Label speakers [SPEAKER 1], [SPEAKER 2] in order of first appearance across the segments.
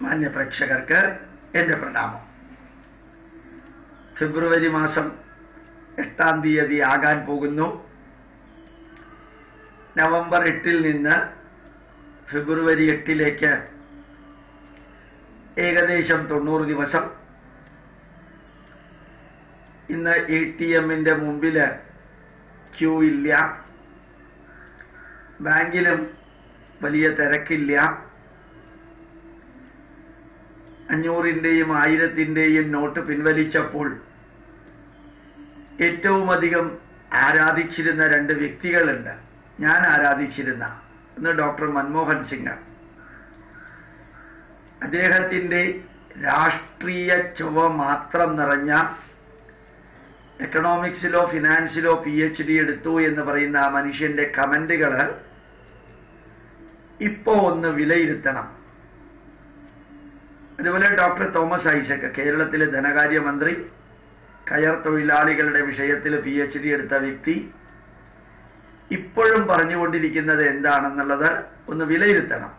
[SPEAKER 1] മാന്യ പ്രേക്ഷകർക്ക് എൻ്റെ പ്രണാമം ഫെബ്രുവരി മാസം എട്ടാം തീയതി ആകാൻ പോകുന്നു നവംബർ എട്ടിൽ നിന്ന് ഫെബ്രുവരി എട്ടിലേക്ക് ഏകദേശം തൊണ്ണൂറ് ദിവസം ഇന്ന് എ ടി എമ്മിൻ്റെ മുമ്പിൽ ക്യൂ ഇല്ല ബാങ്കിലും വലിയ തിരക്കില്ല അഞ്ഞൂറിൻ്റെയും ആയിരത്തിൻ്റെയും നോട്ട് പിൻവലിച്ചപ്പോൾ ഏറ്റവും അധികം ആരാധിച്ചിരുന്ന രണ്ട് വ്യക്തികളുണ്ട് ഞാൻ ആരാധിച്ചിരുന്ന ഒന്ന് ഡോക്ടർ മൻമോഹൻ സിംഗ് അദ്ദേഹത്തിൻ്റെ രാഷ്ട്രീയ ചുവ മാത്രം നിറഞ്ഞ എക്കണോമിക്സിലോ ഫിനാൻസിലോ പി എച്ച് ഡി എടുത്തു എന്ന് പറയുന്ന ആ മനുഷ്യന്റെ കമന്റുകൾ ഇപ്പോ ഒന്ന് വിലയിരുത്തണം അതുപോലെ ഡോക്ടർ തോമസ് ഐസക് കേരളത്തിലെ ധനകാര്യമന്ത്രി കയർ തൊഴിലാളികളുടെ വിഷയത്തിൽ പി എച്ച് ഡി എടുത്ത വ്യക്തി ഇപ്പോഴും പറഞ്ഞുകൊണ്ടിരിക്കുന്നത് എന്താണെന്നുള്ളത് ഒന്ന് വിലയിരുത്തണം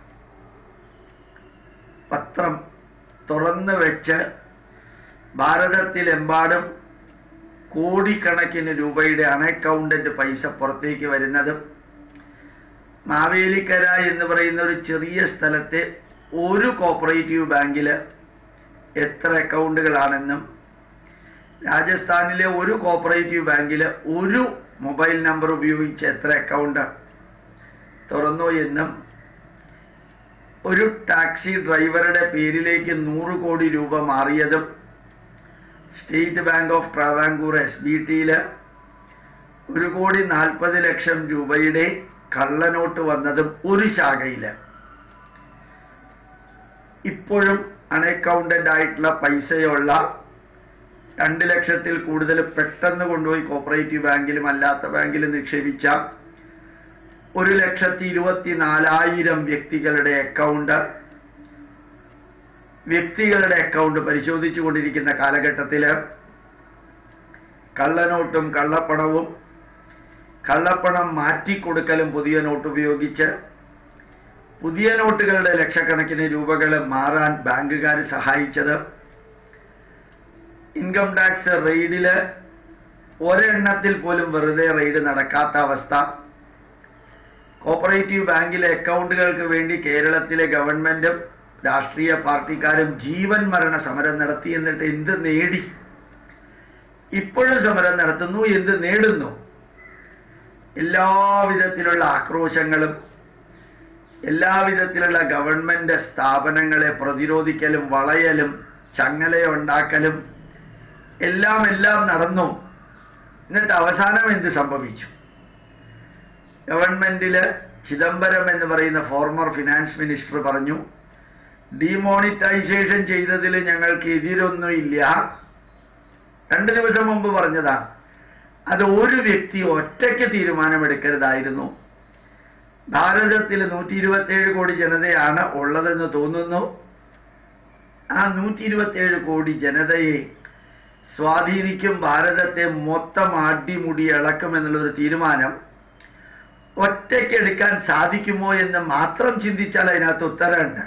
[SPEAKER 1] പത്രം തുറന്നു വെച്ച് ഭാരതത്തിലെമ്പാടും കോടിക്കണക്കിന് രൂപയുടെ അൺഅക്കൗണ്ടന്റ് പൈസ പുറത്തേക്ക് വരുന്നതും മാവേലിക്കര എന്ന് പറയുന്ന ഒരു ചെറിയ സ്ഥലത്തെ ഒരു കോപ്പറേറ്റീവ് ബാങ്കിൽ എത്ര അക്കൗണ്ടുകളാണെന്നും രാജസ്ഥാനിലെ ഒരു കോപ്പറേറ്റീവ് ബാങ്കിൽ ഒരു മൊബൈൽ നമ്പർ ഉപയോഗിച്ച് എത്ര അക്കൗണ്ട് തുറന്നു എന്നും ഒരു ടാക്സി ഡ്രൈവറുടെ പേരിലേക്ക് നൂറ് കോടി രൂപ മാറിയതും State Bank of Travancore S B ടിയിൽ ഒരു കോടി നാൽപ്പത് ലക്ഷം രൂപയുടെ കള്ളനോട്ട് വന്നതും ഒരു ശാഖയിൽ ഇപ്പോഴും അൺഅക്കൗണ്ടന്റ് ആയിട്ടുള്ള പൈസയുള്ള രണ്ട് ലക്ഷത്തിൽ കൂടുതൽ പെട്ടെന്ന് കൊണ്ടുപോയി കോപ്പറേറ്റീവ് ബാങ്കിലും അല്ലാത്ത ബാങ്കിലും നിക്ഷേപിച്ച ഒരു ലക്ഷത്തി ഇരുപത്തി നാലായിരം വ്യക്തികളുടെ അക്കൗണ്ട് വ്യക്തികളുടെ അക്കൗണ്ട് പരിശോധിച്ചു കൊണ്ടിരിക്കുന്ന കാലഘട്ടത്തിൽ കള്ളനോട്ടും കള്ളപ്പണവും കള്ളപ്പണം മാറ്റിക്കൊടുക്കലും പുതിയ നോട്ട് ഉപയോഗിച്ച് പുതിയ നോട്ടുകളുടെ ലക്ഷക്കണക്കിന് രൂപകൾ മാറാൻ ബാങ്കുകാർ സഹായിച്ചത് ഇൻകം ടാക്സ് റെയ്ഡില് ഒരെണ്ണത്തിൽ പോലും വെറുതെ റെയ്ഡ് നടക്കാത്ത അവസ്ഥ കോപ്പറേറ്റീവ് ബാങ്കിലെ അക്കൗണ്ടുകൾക്ക് വേണ്ടി കേരളത്തിലെ ഗവൺമെന്റും രാഷ്ട്രീയ പാർട്ടിക്കാരും ജീവൻ മരണ സമരം നടത്തി എന്നിട്ട് എന്ത് നേടി ഇപ്പോഴും സമരം നടത്തുന്നു എന്ത് നേടുന്നു എല്ലാവിധത്തിലുള്ള ആക്രോശങ്ങളും എല്ലാവിധത്തിലുള്ള ഗവൺമെന്റ് സ്ഥാപനങ്ങളെ പ്രതിരോധിക്കലും വളയലും ചങ്ങലയുണ്ടാക്കലും എല്ലാം എല്ലാം നടന്നു എന്നിട്ട് അവസാനം എന്ത് സംഭവിച്ചു ഗവൺമെന്റില് ചിദംബരം എന്ന് പറയുന്ന ഫോർമർ ഫിനാൻസ് മിനിസ്റ്റർ പറഞ്ഞു ഡിമോണിറ്റൈസേഷൻ ചെയ്തതിൽ ഞങ്ങൾക്ക് എതിരൊന്നുമില്ല രണ്ട് ദിവസം മുമ്പ് പറഞ്ഞതാണ് അത് ഒരു വ്യക്തി ഒറ്റയ്ക്ക് തീരുമാനമെടുക്കരുതായിരുന്നു ഭാരതത്തിൽ നൂറ്റി ഇരുപത്തിയേഴ് കോടി ജനതയാണ് ഉള്ളതെന്ന് തോന്നുന്നു ആ നൂറ്റി ഇരുപത്തിയേഴ് കോടി ജനതയെ സ്വാധീനിക്കും ഭാരതത്തെ മൊത്തം അടിമുടി ഇളക്കുമെന്നുള്ളൊരു തീരുമാനം ഒറ്റയ്ക്കെടുക്കാൻ സാധിക്കുമോ എന്ന് മാത്രം ചിന്തിച്ചാൽ അതിനകത്ത് ഉത്തരമുണ്ട്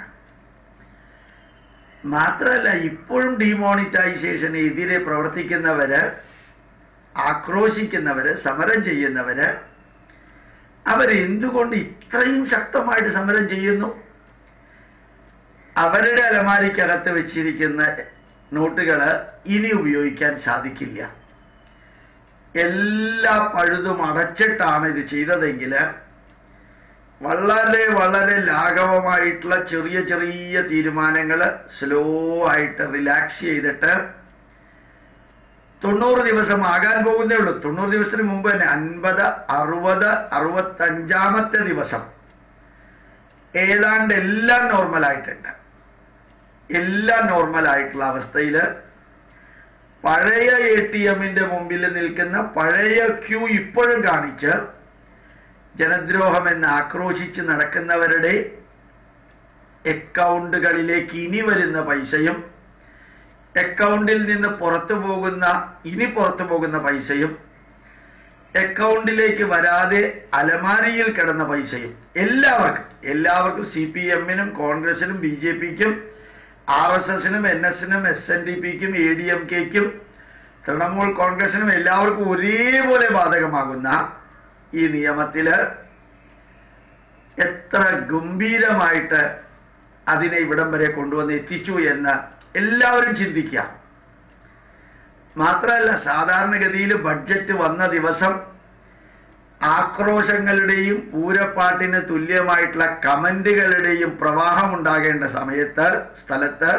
[SPEAKER 1] മാത്രമല്ല ഇപ്പോഴും ഡിമോണിറ്റൈസേഷന് എതിരെ പ്രവർത്തിക്കുന്നവര് ആക്രോശിക്കുന്നവര് സമരം ചെയ്യുന്നവര് അവരെന്തുകൊണ്ട് ഇത്രയും ശക്തമായിട്ട് സമരം ചെയ്യുന്നു അവരുടെ അലമാരിക്കകത്ത് വെച്ചിരിക്കുന്ന നോട്ടുകൾ ഇനി ഉപയോഗിക്കാൻ സാധിക്കില്ല എല്ലാ പഴുതും അടച്ചിട്ടാണ് ഇത് ചെയ്തതെങ്കിൽ വളരെ വളരെ ലാഘവമായിട്ടുള്ള ചെറിയ ചെറിയ തീരുമാനങ്ങൾ സ്ലോ ആയിട്ട് റിലാക്സ് ചെയ്തിട്ട് തൊണ്ണൂറ് ദിവസം ആകാൻ പോകുന്നേ ഉള്ളൂ തൊണ്ണൂറ് ദിവസത്തിന് മുമ്പ് തന്നെ അൻപത് അറുപത് അറുപത്തഞ്ചാമത്തെ ദിവസം ഏതാണ്ട് എല്ലാം നോർമലായിട്ടുണ്ട് എല്ലാം നോർമലായിട്ടുള്ള അവസ്ഥയിൽ പഴയ എ ടി എമ്മിന്റെ മുമ്പിൽ നിൽക്കുന്ന പഴയ ക്യൂ ഇപ്പോഴും കാണിച്ച് ജനദ്രോഹം എന്ന് ആക്രോശിച്ച് നടക്കുന്നവരുടെ അക്കൗണ്ടുകളിലേക്ക് ഇനി വരുന്ന പൈസയും അക്കൗണ്ടിൽ നിന്ന് പുറത്തു പോകുന്ന ഇനി പുറത്തു പോകുന്ന പൈസയും അക്കൗണ്ടിലേക്ക് വരാതെ അലമാരിയിൽ കിടന്ന പൈസയും എല്ലാവർക്കും എല്ലാവർക്കും സി പി എമ്മിനും കോൺഗ്രസിനും ബി ജെ പിക്കും ആർ എസ് എസിനും എൻ എസിനും എസ് എൻ ഡി പിക്കും എ ഡി എം കെക്കും തൃണമൂൽ കോൺഗ്രസിനും എല്ലാവർക്കും ഒരേപോലെ ബാധകമാകുന്ന ഈ നിയമത്തില് എത്ര ഗംഭീരമായിട്ട് അതിനെ ഇവിടം വരെ കൊണ്ടുവന്ന് എത്തിച്ചു എന്ന് എല്ലാവരും ചിന്തിക്കാം മാത്രമല്ല സാധാരണഗതിയിൽ ബഡ്ജറ്റ് വന്ന ദിവസം ആക്രോശങ്ങളുടെയും പൂരപ്പാട്ടിന് തുല്യമായിട്ടുള്ള കമന്റുകളുടെയും പ്രവാഹം ഉണ്ടാകേണ്ട സമയത്ത് സ്ഥലത്ത്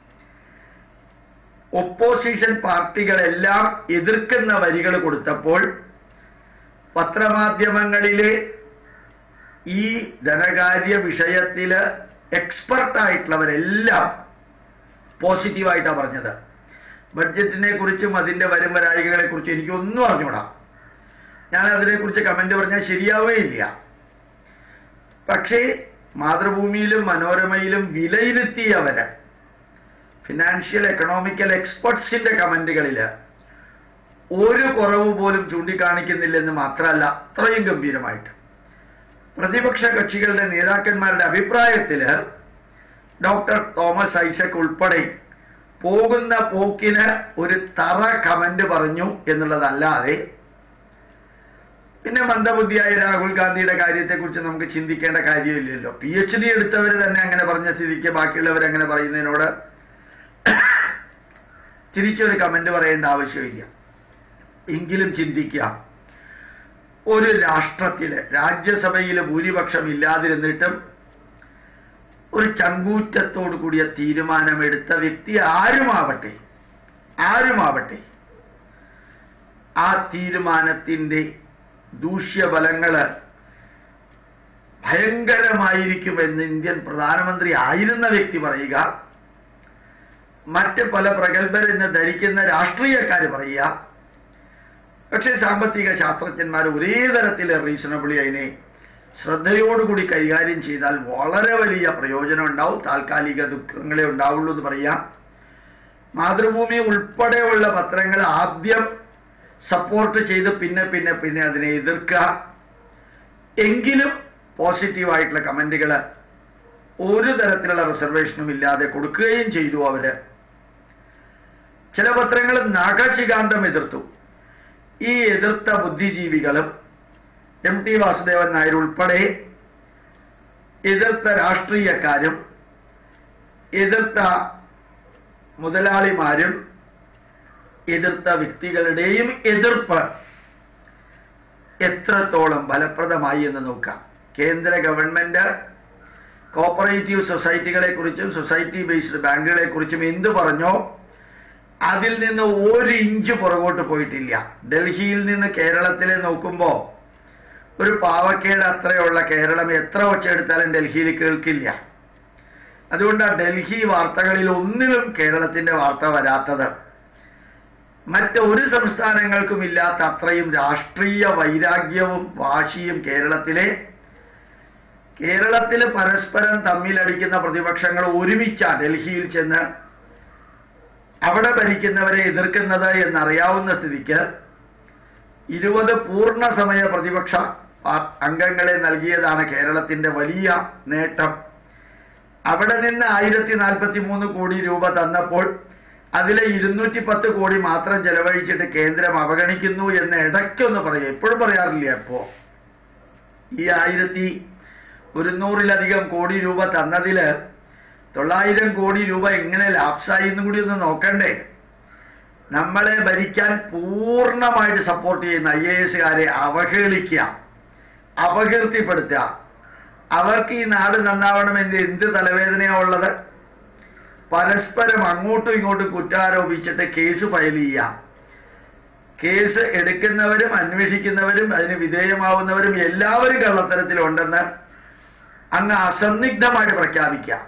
[SPEAKER 1] ഒപ്പോസിഷൻ പാർട്ടികളെല്ലാം എതിർക്കുന്ന വരികൾ കൊടുത്തപ്പോൾ പത്രമാധ്യമങ്ങളിലെ ഈ ധനകാര്യ വിഷയത്തില് എക്സ്പെർട്ടായിട്ടുള്ളവരെല്ലാം പോസിറ്റീവായിട്ടാണ് പറഞ്ഞത് ബഡ്ജറ്റിനെ കുറിച്ചും അതിന്റെ വരും വരായികളെ കുറിച്ചും എനിക്കൊന്നും അറിഞ്ഞൂടാ ഞാൻ അതിനെക്കുറിച്ച് കമന്റ് പറഞ്ഞാൽ ശരിയാവുകയില്ല പക്ഷേ മാതൃഭൂമിയിലും മനോരമയിലും വിലയിരുത്തിയവര് ഫിനാൻഷ്യൽ എക്കണോമിക്കൽ എക്സ്പെർട്സിന്റെ കമന്റുകളിൽ ഒരു കുറവ് പോലും ചൂണ്ടിക്കാണിക്കുന്നില്ലെന്ന് മാത്രമല്ല അത്രയും ഗംഭീരമായിട്ട് പ്രതിപക്ഷ കക്ഷികളുടെ നേതാക്കന്മാരുടെ അഭിപ്രായത്തില് ഡോക്ടർ തോമസ് ഐസക് ഉൾപ്പെടെ പോകുന്ന പോക്കിന് ഒരു തറ കമന്റ് പറഞ്ഞു എന്നുള്ളതല്ലാതെ പിന്നെ മന്ദബുദ്ധിയായ രാഹുൽ ഗാന്ധിയുടെ കാര്യത്തെക്കുറിച്ച് നമുക്ക് ചിന്തിക്കേണ്ട കാര്യമില്ലല്ലോ പി എച്ച് ഡി എടുത്തവർ തന്നെ അങ്ങനെ പറഞ്ഞ സ്ഥിതിക്ക് ബാക്കിയുള്ളവർ അങ്ങനെ പറയുന്നതിനോട് തിരിച്ചൊരു കമന്റ് പറയേണ്ട ആവശ്യമില്ല എങ്കിലും ചിന്തിക്കാം ഒരു രാഷ്ട്രത്തില് രാജ്യസഭയില് ഭൂരിപക്ഷം ഇല്ലാതിരുന്നിട്ടും ഒരു ചങ്കൂറ്റത്തോടു കൂടിയ തീരുമാനമെടുത്ത വ്യക്തി ആരുമാവട്ടെ ആരുമാവട്ടെ ആ തീരുമാനത്തിന്റെ ദൂഷ്യഫലങ്ങള് ഭയങ്കരമായിരിക്കുമെന്ന് ഇന്ത്യൻ പ്രധാനമന്ത്രി ആയിരുന്ന വ്യക്തി പറയുക മറ്റ് പല പ്രഗത്ഭരെന്ന് ധരിക്കുന്ന രാഷ്ട്രീയക്കാർ പറയുക പക്ഷേ സാമ്പത്തിക ശാസ്ത്രജ്ഞന്മാർ ഒരേ തരത്തിൽ റീസണബിളി അതിനെ ശ്രദ്ധയോടുകൂടി കൈകാര്യം ചെയ്താൽ വളരെ വലിയ പ്രയോജനം ഉണ്ടാവും താൽക്കാലിക ദുഃഖങ്ങളെ ഉണ്ടാവുള്ളൂ എന്ന് പറയാം മാതൃഭൂമി ഉൾപ്പെടെയുള്ള പത്രങ്ങൾ ആദ്യം സപ്പോർട്ട് ചെയ്ത് പിന്നെ പിന്നെ പിന്നെ അതിനെ എതിർക്കുക എങ്കിലും പോസിറ്റീവായിട്ടുള്ള കമന്റുകൾ ഒരു തരത്തിലുള്ള റിസർവേഷനും ഇല്ലാതെ കൊടുക്കുകയും ചെയ്തു അവര് ചില പത്രങ്ങൾ നാഗശികാന്തം എതിർത്തു ഈ എതിർത്ത ബുദ്ധിജീവികളും എം ടി വാസുദേവൻ നായർ ഉൾപ്പെടെ എതിർത്ത രാഷ്ട്രീയക്കാരും എതിർത്ത മുതലാളിമാരും എതിർത്ത വ്യക്തികളുടെയും എതിർപ്പ് എത്രത്തോളം ഫലപ്രദമായി എന്ന് നോക്കാം കേന്ദ്ര ഗവൺമെന്റ് കോപ്പറേറ്റീവ് സൊസൈറ്റികളെ കുറിച്ചും സൊസൈറ്റി ബേസ്ഡ് ബാങ്കുകളെ കുറിച്ചും എന്തു പറഞ്ഞോ അതിൽ നിന്ന് ഒരു ഇഞ്ച് പുറകോട്ട് പോയിട്ടില്ല ഡൽഹിയിൽ നിന്ന് കേരളത്തിലെ നോക്കുമ്പോൾ ഒരു പാവക്കേട് അത്രയുള്ള കേരളം എത്ര ഒച്ചയെടുത്താലും ഡൽഹിയിൽ കേൾക്കില്ല അതുകൊണ്ടാണ് ഡൽഹി വാർത്തകളിൽ ഒന്നിലും കേരളത്തിന്റെ വാർത്ത വരാത്തത് മറ്റൊരു സംസ്ഥാനങ്ങൾക്കും ഇല്ലാത്ത അത്രയും രാഷ്ട്രീയ വൈരാഗ്യവും വാശിയും കേരളത്തിലെ കേരളത്തിൽ പരസ്പരം തമ്മിലടിക്കുന്ന പ്രതിപക്ഷങ്ങൾ ഒരുമിച്ച ഡൽഹിയിൽ ചെന്ന് അവിടെ ഭരിക്കുന്നവരെ എതിർക്കുന്നത് എന്നറിയാവുന്ന സ്ഥിതിക്ക് ഇരുപത് പൂർണ്ണസമയ പ്രതിപക്ഷ അംഗങ്ങളെ നൽകിയതാണ് കേരളത്തിന്റെ വലിയ നേട്ടം അവിടെ നിന്ന് ആയിരത്തി നാൽപ്പത്തി മൂന്ന് കോടി രൂപ തന്നപ്പോൾ അതിലെ ഇരുന്നൂറ്റി പത്ത് കോടി മാത്രം ചെലവഴിച്ചിട്ട് കേന്ദ്രം അവഗണിക്കുന്നു എന്ന് ഇടയ്ക്കൊന്ന് പറയും എപ്പോഴും പറയാറില്ല എപ്പോ ഈ ആയിരത്തി ഒരുന്നൂറിലധികം കോടി രൂപ തന്നതില് തൊള്ളായിരം കോടി രൂപ എങ്ങനെ ലാപ്സായി എന്നും കൂടി ഒന്ന് നോക്കണ്ടേ നമ്മളെ ഭരിക്കാൻ പൂർണ്ണമായിട്ട് സപ്പോർട്ട് ചെയ്യുന്ന ഐ എ എസുകാരെ അവഹേളിക്കുക അപകീർത്തിപ്പെടുത്തുക അവർക്ക് ഈ നാട് നന്നാവണമെന്ന് എന്ത് തലവേദനയാ ഉള്ളത് പരസ്പരം അങ്ങോട്ടും ഇങ്ങോട്ടും കുറ്റാരോപിച്ചിട്ട് കേസ് ഫയൽ ചെയ്യാം കേസ് എടുക്കുന്നവരും അന്വേഷിക്കുന്നവരും അതിന് വിധേയമാവുന്നവരും എല്ലാവരും കള്ളത്തരത്തിലുണ്ടെന്ന് അങ്ങ് അസന്നിഗ്ധമായിട്ട് പ്രഖ്യാപിക്കാം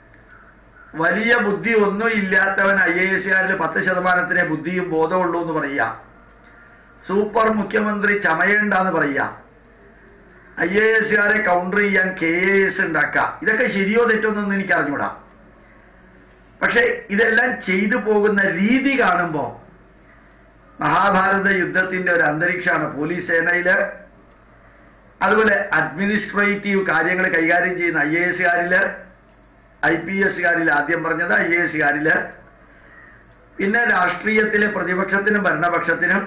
[SPEAKER 1] വലിയ ബുദ്ധി ഒന്നും ഇല്ലാത്തവൻ ഐ എ എസുകാരിൽ പത്ത് ശതമാനത്തിനെ ബുദ്ധിയും ബോധമുള്ളൂ എന്ന് പറയുക സൂപ്പർ മുഖ്യമന്ത്രി ചമയേണ്ടെന്ന് പറയുക ഐ എ എസുകാരെ കൗണ്ടർ ചെയ്യാൻ കെ എ എസ് ഉണ്ടാക്കുക ഇതൊക്കെ ശരിയോ തെറ്റോ എന്നൊന്നും എനിക്ക് അറിഞ്ഞൂടാ പക്ഷെ ഇതെല്ലാം ചെയ്തു പോകുന്ന രീതി കാണുമ്പോൾ മഹാഭാരത യുദ്ധത്തിന്റെ ഒരു അന്തരീക്ഷമാണ് പോലീസ് സേനയില് അതുപോലെ അഡ്മിനിസ്ട്രേറ്റീവ് കാര്യങ്ങൾ കൈകാര്യം ചെയ്യുന്ന ഐ എ എസുകാരില് ഐ പി എസുകാരിൽ ആദ്യം പറഞ്ഞത് ഐ എ എസുകാരില് പിന്നെ രാഷ്ട്രീയത്തിലെ പ്രതിപക്ഷത്തിനും ഭരണപക്ഷത്തിനും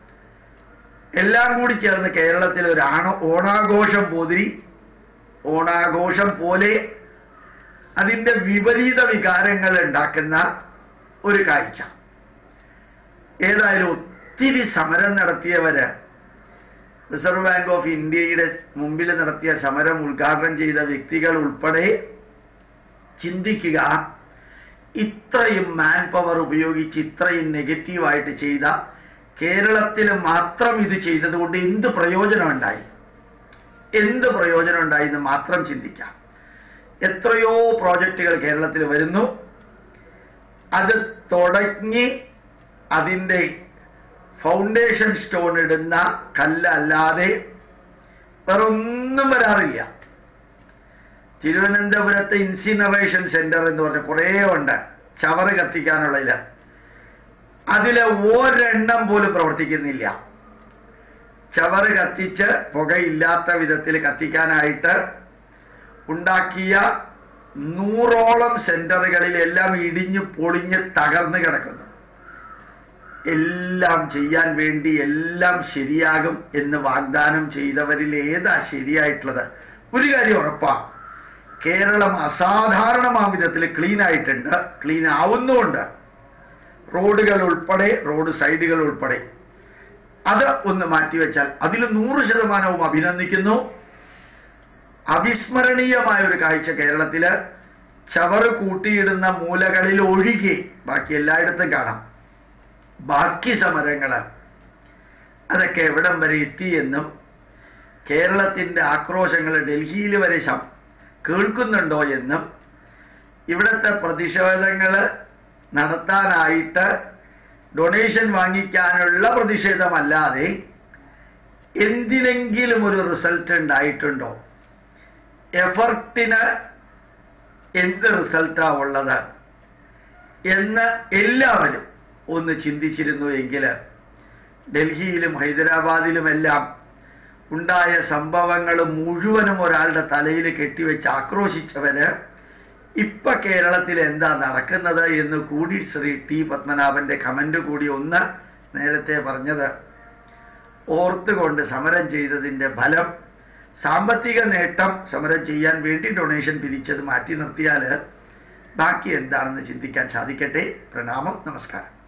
[SPEAKER 1] എല്ലാം കൂടി ചേർന്ന് കേരളത്തിൽ ഒരു ആണ ഓണാഘോഷം പോതിരി ഓണാഘോഷം പോലെ അതിൻ്റെ വിപരീത വികാരങ്ങൾ ഉണ്ടാക്കുന്ന ഒരു കാഴ്ച ഏതായാലും ഒത്തിരി സമരം നടത്തിയവര് റിസർവ് ബാങ്ക് ഓഫ് ഇന്ത്യയുടെ മുമ്പിൽ നടത്തിയ സമരം ഉദ്ഘാടനം ചെയ്ത വ്യക്തികൾ ഉൾപ്പെടെ ചിന്തിക്കുക ഇത്രയും മാൻ പവർ ഉപയോഗിച്ച് ഇത്രയും നെഗറ്റീവായിട്ട് ചെയ്ത കേരളത്തിൽ മാത്രം ഇത് ചെയ്തതുകൊണ്ട് എന്ത് പ്രയോജനമുണ്ടായി എന്ത് പ്രയോജനം ഉണ്ടായി എന്ന് മാത്രം ചിന്തിക്കാം എത്രയോ പ്രോജക്റ്റുകൾ കേരളത്തിൽ വരുന്നു അത് തുടങ്ങി അതിൻ്റെ ഫൗണ്ടേഷൻ സ്റ്റോൺ ഇടുന്ന കല്ലല്ലാതെ വേറെ ഒന്നും വരാറില്ല തിരുവനന്തപുരത്ത് ഇൻസിനറേഷൻ സെന്റർ എന്ന് പറഞ്ഞ കുറേ ഉണ്ട് ചവറ് കത്തിക്കാനുള്ളതിൽ അതിലെ ഒരെണ്ണം പോലും പ്രവർത്തിക്കുന്നില്ല ചവറ് കത്തിച്ച് പുകയില്ലാത്ത വിധത്തിൽ കത്തിക്കാനായിട്ട് ഉണ്ടാക്കിയ നൂറോളം സെന്ററുകളിൽ എല്ലാം ഇടിഞ്ഞു പൊളിഞ്ഞ് തകർന്നു കിടക്കുന്നു എല്ലാം ചെയ്യാൻ വേണ്ടി എല്ലാം ശരിയാകും എന്ന് വാഗ്ദാനം ചെയ്തവരിൽ ഏതാ ശരിയായിട്ടുള്ളത് ഒരു കാര്യം ഉറപ്പാ കേരളം അസാധാരണമാം വിധത്തിൽ ക്ലീൻ ആയിട്ടുണ്ട് ക്ലീൻ ആവുന്നുമുണ്ട് റോഡുകൾ ഉൾപ്പെടെ റോഡ് സൈഡുകൾ ഉൾപ്പെടെ അത് ഒന്ന് മാറ്റിവെച്ചാൽ അതിൽ നൂറ് ശതമാനവും അഭിനന്ദിക്കുന്നു അവിസ്മരണീയമായ ഒരു കാഴ്ച കേരളത്തില് ചവറ് കൂട്ടിയിടുന്ന മൂലകളിൽ ഒഴികെ ബാക്കി എല്ലായിടത്തും കാണാം ബാക്കി സമരങ്ങള് അതൊക്കെ എവിടം വരെ എത്തിയെന്നും കേരളത്തിന്റെ ആക്രോശങ്ങൾ ഡൽഹിയിൽ വരെ ശം കേൾക്കുന്നുണ്ടോ എന്നും ഇവിടുത്തെ പ്രതിഷേധങ്ങൾ നടത്താനായിട്ട് ഡൊണേഷൻ വാങ്ങിക്കാനുള്ള പ്രതിഷേധമല്ലാതെ എന്തിനെങ്കിലും ഒരു റിസൾട്ട് ഉണ്ടായിട്ടുണ്ടോ എഫർട്ടിന് എന്ത് റിസൾട്ടാ ഉള്ളത് എന്ന് എല്ലാവരും ഒന്ന് ചിന്തിച്ചിരുന്നു എങ്കിൽ ഡൽഹിയിലും ഹൈദരാബാദിലുമെല്ലാം ഉണ്ടായ സംഭവങ്ങൾ മുഴുവനും ഒരാളുടെ തലയിൽ കെട്ടിവെച്ച് ആക്രോശിച്ചവര് ഇപ്പൊ കേരളത്തിൽ എന്താ നടക്കുന്നത് എന്ന് കൂടി ശ്രീ ടി പത്മനാഭന്റെ കമന്റ് കൂടി ഒന്ന് നേരത്തെ പറഞ്ഞത് ഓർത്തുകൊണ്ട് സമരം ചെയ്തതിന്റെ ഫലം സാമ്പത്തിക നേട്ടം സമരം ചെയ്യാൻ വേണ്ടി ഡൊണേഷൻ പിരിച്ചത് മാറ്റി നിർത്തിയാൽ ബാക്കി എന്താണെന്ന് ചിന്തിക്കാൻ സാധിക്കട്ടെ പ്രണാമം നമസ്കാരം